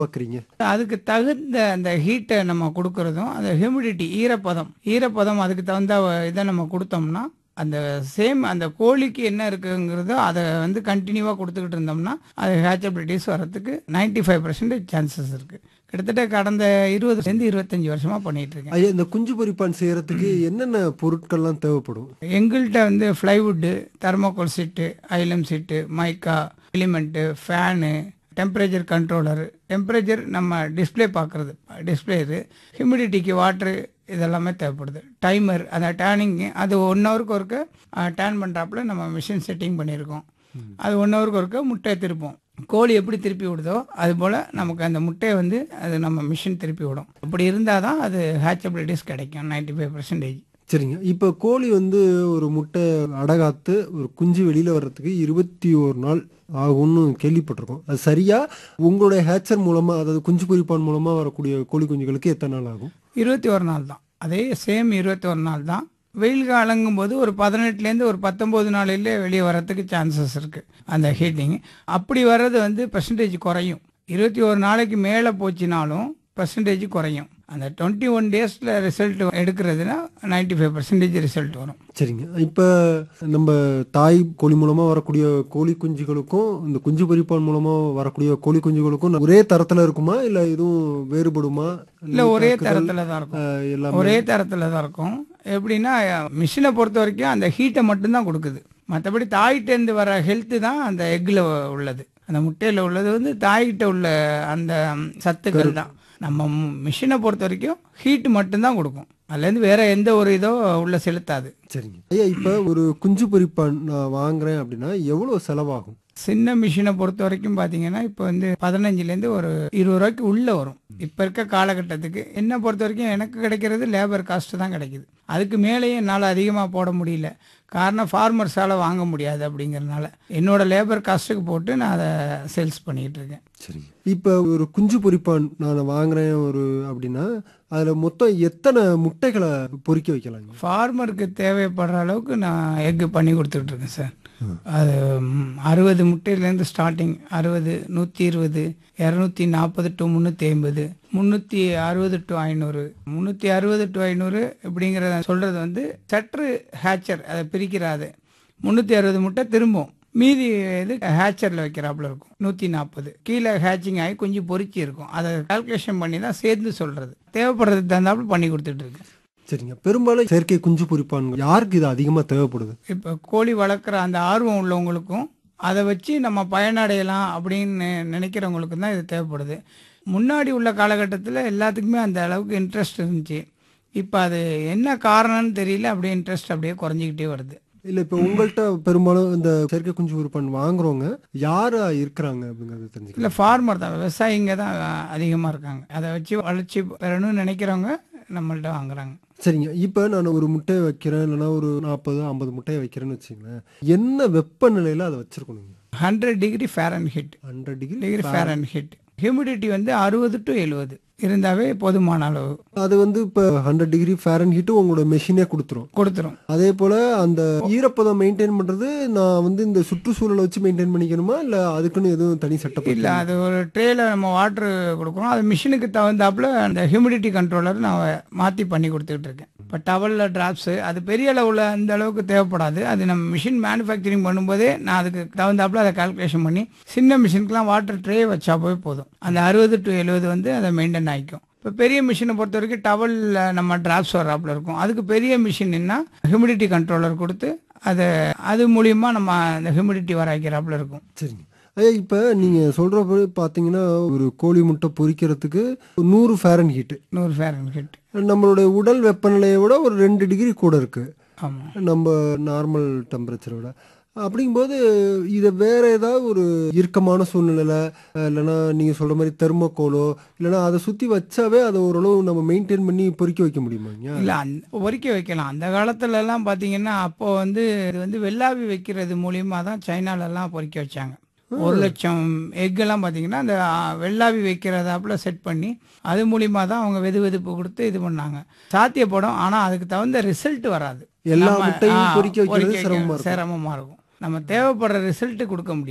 பார்க்குறீங்க அதுக்கு தகுந்த அந்த ஹீட்டை நம்ம கொடுக்கறதும் அந்த ஹியூமிடிட்டி ஈரப்பதம் ஈரப்பதம் அதுக்கு தகுந்த இதை நம்ம கொடுத்தோம்னா அந்த சேம் அந்த கோழிக்கு என்ன இருக்குங்கிறதோ அதை வந்து கண்டினியூவாக கொடுத்துக்கிட்டு இருந்தோம்னா அது ஹேச்சபிலிட்டிஸ் வரதுக்கு 95% ஃபைவ் பர்சன்டேஜ் சான்சஸ் இருக்குது கிட்டத்தட்ட கடந்த இருபதுலேருந்து இருபத்தஞ்சி வருஷமாக பண்ணிகிட்டு இருக்கேன் ஐயா இந்த குஞ்சு பொரிப்பான் செய்யறதுக்கு என்னென்ன பொருட்கள்லாம் தேவைப்படும் எங்கள்கிட்ட வந்து ஃப்ளைவுட்டு தெர்மோகோல் சீட்டு ஐலம் sheet mica element fan temperature controller temperature நம்ம டிஸ்ப்ளே பார்க்குறது டிஸ்பிளே இது ஹியூமிடிட்டிக்கு வாட்ரு இதெல்லாமே தேவைப்படுது டைமர் அந்த டேனிங் அது ஒன் ஹவருக்கு ஒருக்க டேன் பண்ணுறாப்புல நம்ம மிஷின் செட்டிங் பண்ணியிருக்கோம் அது ஒன் ஹவருக்கு ஒருக்க முட்டையை திருப்போம் கோழி எப்படி திருப்பி விடுதோ அது போல் நமக்கு அந்த முட்டையை வந்து அது நம்ம மிஷின் திருப்பி விடும் அப்படி இருந்தால் தான் அது ஹேச்சபிலிட்டிஸ் கிடைக்கும் 95% ஃபைவ் பர்சன்டேஜ் சரிங்க இப்போ கோழி வந்து ஒரு முட்டை அடகாத்து ஒரு குஞ்சு வெளியில வர்றதுக்கு இருபத்தி ஒரு நாள் ஆகும்னு கேள்விப்பட்டிருக்கோம் அது சரியா உங்களுடைய ஹேச்சர் மூலமா அதாவது குஞ்சு பொரிப்பான் மூலமா வரக்கூடிய கோழி குஞ்சுகளுக்கு எத்தனை நாள் ஆகும் இருபத்தி ஒரு நாள் தான் அதே சேம் இருபத்தி ஒரு நாள் தான் வெயில் காலங்கும் போது ஒரு பதினெட்டுலேருந்து ஒரு பத்தொம்போது நாளிலே வெளியே வரத்துக்கு சான்சஸ் இருக்குது அந்த ஹீட்டிங் அப்படி வர்றது வந்து பர்சன்டேஜ் குறையும் இருபத்தி ஒரு நாளைக்கு மேலே போச்சுனாலும் பர்சன்டேஜ் குறையும் அந்த டுவெண்ட்டி ஒன் டேஸில் ரிசல்ட் எடுக்கிறதுனா 95% ஃபைவ் பர்சன்டேஜ் ரிசல்ட் வரும் சரிங்க இப்போ நம்ம தாய் கோழி மூலமா வரக்கூடிய கோழி குஞ்சுகளுக்கும் இந்த குஞ்சு பொரிப்பான் மூலமா வரக்கூடிய கோழி குஞ்சுகளுக்கும் ஒரே தரத்துல இருக்குமா இல்ல எதுவும் வேறுபடுமா இல்லை ஒரே தாக்குதல், தரத்தில் தான் இருக்கும் அஹ், எல்லாமே ஒரே தரத்தில் தான் இருக்கும் எப்படின்னா மிஷினை பொறுத்த வரைக்கும் அந்த ஹீட்டை மட்டும்தான் கொடுக்குது மற்றபடி தாயிட்டேருந்து வர ஹெல்த்து தான் அந்த எக்கில் உள்ளது அந்த முட்டையில் உள்ளது வந்து தாய்கிட்ட உள்ள அந்த சத்துக்கள் தான் நம்ம மிஷினை பொறுத்த வரைக்கும் ஹீட் மட்டும்தான் கொடுக்கும் அதுலேருந்து வேற எந்த ஒரு இதோ உள்ள செலுத்தாது சரிங்க ஐயா இப்போ ஒரு குஞ்சு பொரிப்பான் நான் வாங்குறேன் அப்படின்னா எவ்வளவு செலவாகும் சின்ன மிஷினை பொறுத்த வரைக்கும் பார்த்தீங்கன்னா இப்போ வந்து பதினஞ்சுலேருந்து ஒரு இருபது ரூபாய்க்கு உள்ளே வரும் இப்போ இருக்க காலகட்டத்துக்கு என்னை பொறுத்த வரைக்கும் எனக்கு கிடைக்கிறது லேபர் காஸ்ட் தான் கிடைக்குது அதுக்கு மேலேயும் என்னால் அதிகமாக போட முடியல காரணம் ஃபார்மர்ஸால் வாங்க முடியாது அப்படிங்கிறதுனால என்னோட லேபர் காஸ்ட்டுக்கு போட்டு நான் அதை சேல்ஸ் பண்ணிக்கிட்டு இருக்கேன் சரிங்க இப்போ ஒரு குஞ்சு பொரிப்பான் நான் வாங்குறேன் ஒரு அப்படின்னா அதுல மொத்தம் எத்தனை முட்டைகளை பொரிக்க வைக்கலாங்க ஃபார்மருக்கு தேவைப்படுற அளவுக்கு நான் எக்கு பண்ணி கொடுத்துட்டு இருக்கேன் சார் அது ம், அறுபது முட்டையிலேருந்து ஸ்டார்டிங் அறுபது நூற்றி இருபது இரநூத்தி நாற்பது டு முந்நூற்றி ஐம்பது முந்நூற்றி அறுபது டு ஐநூறு முந்நூற்றி அறுபது டு ஐநூறு இப்படிங்கிறத சொல்கிறது வந்து சற்று ஹேச்சர் அதை பிரிக்கிறாது முந்நூற்றி அறுபது முட்டை திரும்பும் மீதி இது ஹேச்சரில் வைக்கிறாப்புல இருக்கும் நூற்றி நாற்பது கீழே ஹேச்சிங் ஆகி கொஞ்சம் பொறுக்கி இருக்கும் அதை கால்குலேஷன் பண்ணி தான் சேர்ந்து சொல்கிறது தேவைப்படுறதுக்கு தகுந்தாப்புல பண்ணி கொடுத்துட்டு இருக்கேன் சரிங்க பெரும்பாலும் செயற்கை குஞ்சு பொரிப்பான் யாருக்கு இது அதிகமா தேவைப்படுது இப்போ கோழி வளர்க்குற அந்த ஆர்வம் உள்ளவங்களுக்கும் அதை வச்சு நம்ம பயனடையலாம் அப்படின்னு நினைக்கிறவங்களுக்கு தான் இது தேவைப்படுது முன்னாடி உள்ள காலகட்டத்தில் எல்லாத்துக்குமே அந்த அளவுக்கு இன்ட்ரெஸ்ட் இருந்துச்சு இப்போ அது என்ன காரணம்னு தெரியல அப்படியே இன்ட்ரெஸ்ட் அப்படியே குறைஞ்சிக்கிட்டே வருது இல்ல இப்போ உங்கள்கிட்ட பெரும்பாலும் இந்த செயற்கை குஞ்சு பொரிப்பான் வாங்குறவங்க யாரா இருக்கிறாங்க அப்படிங்கறது தெரிஞ்சுக்கலாம் இல்லை ஃபார்மர் தான் விவசாயிங்க தான் அதிகமாக இருக்காங்க அதை வச்சு வளர்ச்சி பெறணும்னு நினைக்கிறவங்க நம்மள்ட்ட வாங்குறாங்க சரிங்க இப்போ நான் ஒரு முட்டையை வைக்கிறேன் இல்லைன்னா ஒரு நாற்பது ஐம்பது முட்டையை வைக்கிறேன்னு வச்சுங்களேன் என்ன வெப்பநிலையில அதை வச்சிருக்கணுங்க hundred degree Fahrenheit hundred degree degree Fahrenheit humidity வந்து அறுபது டு எழுபது இருந்தாவே போதுமான அளவு அது வந்து இப்போ ஹண்ட்ரட் டிகிரி ஃபேரன் ஹீட்டு உங்களோட மெஷினே கொடுத்துரும் கொடுத்துரும் அதே போல அந்த ஈரப்பதம் மெயின்டைன் பண்றது நான் வந்து இந்த சுற்றுச்சூழலை வச்சு மெயின்டைன் பண்ணிக்கணுமா இல்ல அதுக்குன்னு எதுவும் தனி செட்டப் இல்லை அது ஒரு ட்ரேல நம்ம வாட்ரு கொடுக்குறோம் அது மிஷினுக்கு தகுந்தாப்புல அந்த ஹியூமிடிட்டி கண்ட்ரோலர் நான் மாற்றி பண்ணி கொடுத்துக்கிட்டு இருக்கேன் இப்போ டவலில் ட்ராப்ஸு அது பெரிய அளவில் அந்த அளவுக்கு தேவைப்படாது அது நம்ம மிஷின் மேனுஃபேக்சரிங் பண்ணும்போதே நான் அதுக்கு தகுந்தாப்புல அதை கால்குலேஷன் பண்ணி சின்ன மிஷினுக்குலாம் வாட்டர் ட்ரே வச்சா போய் போதும் அந்த அறுபது டு எழுபது வந்து அதை மெயின்டைன் ஆகிக்கும் இப்போ பெரிய மிஷினை பொறுத்த வரைக்கும் டவலில் நம்ம டிராப்ஸ் வர்றாப்புல இருக்கும் அதுக்கு பெரிய மிஷின்னா ஹியூமிடிட்டி கண்ட்ரோலர் கொடுத்து அதை அது மூலியமாக நம்ம அந்த ஹியூமிடிட்டி வர வைக்கிறாப்புல இருக்கும் சரிங்க ஐயா இப்போ நீங்க சொல்றபடி பாத்தீங்கன்னா ஒரு கோழி முட்டை பொரிக்கிறதுக்கு நூறு ஃபேரன் ஹீட்டு நூறு ஃபேரன் ஹிட் நம்மளுடைய உடல் வெப்பநிலையை விட ஒரு ரெண்டு டிகிரி கூட இருக்கு ஆமாம் நம்ம நார்மல் டெம்பரேச்சரை விட அப்படிங்கும்போது இதை வேற ஏதாவது ஒரு இறுக்கமான சூழ்நிலையில அஹ், இல்லைன்னா நீங்க சொல்ற மாதிரி தெர்மோகோலோ இல்லைன்னா அதை சுத்தி வச்சாவே அதை ஓரளவு நம்ம மெயின்டைன் பண்ணி பொறிக்க வைக்க முடியுமாங்க இல்லை அந்த பொறிக்க வைக்கலாம் அந்த காலத்துல எல்லாம் பார்த்தீங்கன்னா அப்போ வந்து இது வந்து வெள்ளாவி வைக்கிறது மூலியமா தான் சைனாலெல்லாம் பொறிக்க வச்சாங்க ஒரு லட்சம் எக்கெல்லாம் பார்த்தீங்கன்னா அந்த ஆ, வெள்ளாவி வைக்கிறதாப்புல செட் பண்ணி அது மூலியமா தான் அவங்க வெது வெதுப்பு கொடுத்து இது பண்ணாங்க சாத்தியப்படும் ஆனால் அதுக்கு தகுந்த ரிசல்ட் வராது எல்லா நம்ம, முட்டையும் ஆ, பொறிக்க வைக்கிறது பொறிக்க சிரமமா இருக்கும். சிரமமா இருக்கும் நம்ம தேவைப்படுற ரிசல்ட் கொடுக்க முடியாது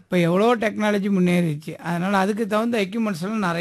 இப்போ எவ்வளோ டெக்னாலஜி முன்னேறிச்சு அதனால் அதுக்கு தகுந்த எக்யூப்மெண்ட்ஸ் எல்லாம் நிறைய